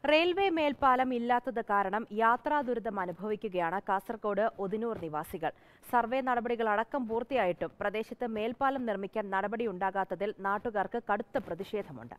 railway മേൽപ്പാലം ഇല്ലാത്തത് കാരണം യാത്രാ ദുരിതം അനുഭവിക്കുകയാണ് കാസർഗോഡ് ഒതിനൂർ നിവാസികൾ സർവേ നടപടികളടക്കം പൂർത്തിയായിട്ടും പ്രദേശത്ത് മേൽപ്പാലം നിർമ്മിക്കാൻ നടപടിയുണ്ടാകാത്തതിൽ നാട്ടുകാർക്ക് കടുത്ത പ്രതിഷേധമുണ്ട്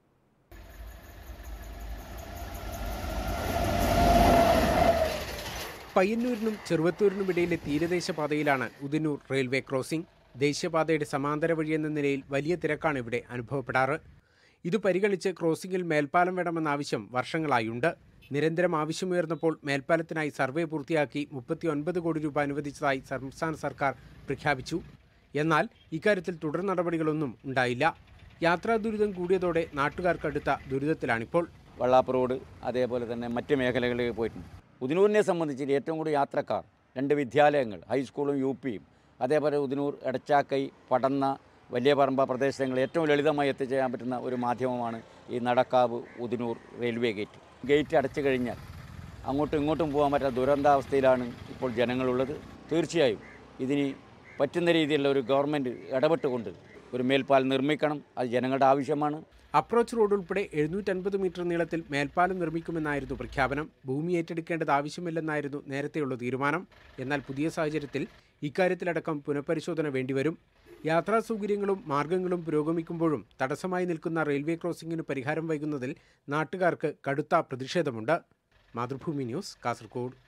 പയ്യന്നൂരിനും ചെറുവത്തൂരിനും ഇടയിലെ തീരദേശ പാതയിലാണ് ഉദിനൂർ റെയിൽവേ ക്രോസിംഗ് ദേശീയപാതയുടെ സമാന്തര വഴിയെന്ന നിലയിൽ വലിയ തിരക്കാണ് ഇവിടെ അനുഭവപ്പെടാറ് ഇത് പരിഗണിച്ച് ക്രോസിംഗിൽ മേൽപ്പാലം വേണമെന്ന ആവശ്യം വർഷങ്ങളായുണ്ട് നിരന്തരം ആവശ്യമുയർന്നപ്പോൾ മേൽപ്പാലത്തിനായി സർവേ പൂർത്തിയാക്കി മുപ്പത്തി ഒൻപത് കോടി രൂപ അനുവദിച്ചതായി സംസ്ഥാന സർക്കാർ പ്രഖ്യാപിച്ചു എന്നാൽ ഇക്കാര്യത്തിൽ തുടർ നടപടികളൊന്നും ഉണ്ടായില്ല യാത്രാ ദുരിതം കൂടിയതോടെ നാട്ടുകാർ കടുത്ത ദുരിതത്തിലാണിപ്പോൾ വള്ളാപ്പ് റോഡ് അതേപോലെ തന്നെ മറ്റ് മേഖലകളിൽ പോയിട്ടുണ്ട് ഉദിനൂരിനെ സംബന്ധിച്ച് ഏറ്റവും കൂടുതൽ യാത്രക്കാർ രണ്ട് വിദ്യാലയങ്ങൾ ഹൈസ്കൂളും യു പിയും അതേപോലെ ഉദിനൂർ എടച്ചാക്കൈ പടന്ന വലിയ പറമ്പ പ്രദേശങ്ങൾ ഏറ്റവും ലളിതമായി എത്തിച്ചേരാൻ പറ്റുന്ന ഒരു മാധ്യമമാണ് ഈ Nadakkavu Udinur railway gate gate അടച്ചു കഴിഞ്ഞാൽ അങ്ങോട്ടും ഇങ്ങോട്ടും പോകാൻ പറ്റാത്ത ദുരന്താവസ്ഥയിലാണ് ഇപ്പോൾ ജനങ്ങളുള്ളത് തീർച്ചയായും ഇതിന് പറ്റുന്ന രീതിയിലുള്ള ഒരു ഗവൺമെൻറ് ഇടപെട്ടുകൊണ്ട് ഒരു മേൽപ്പാലം നിർമ്മിക്കണം അത് ജനങ്ങളുടെ ആവശ്യമാണ് അപ്രോച്ച് റോഡ് ഉൾപ്പെടെ എഴുന്നൂറ്റൻപത് മീറ്റർ നീളത്തിൽ മേൽപ്പാലം നിർമ്മിക്കുമെന്നായിരുന്നു പ്രഖ്യാപനം ഭൂമി ഏറ്റെടുക്കേണ്ടത് ആവശ്യമില്ലെന്നായിരുന്നു നേരത്തെയുള്ള തീരുമാനം എന്നാൽ പുതിയ സാഹചര്യത്തിൽ ഇക്കാര്യത്തിലടക്കം പുനഃപരിശോധന വേണ്ടിവരും യാത്രാ സൗകര്യങ്ങളും മാർഗങ്ങളും പുരോഗമിക്കുമ്പോഴും തടസ്സമായി നിൽക്കുന്ന റെയിൽവേ ക്രോസിംഗിന് പരിഹാരം വൈകുന്നതിൽ നാട്ടുകാർക്ക് കടുത്ത പ്രതിഷേധമുണ്ട് മാതൃഭൂമി ന്യൂസ് കാസർഗോഡ്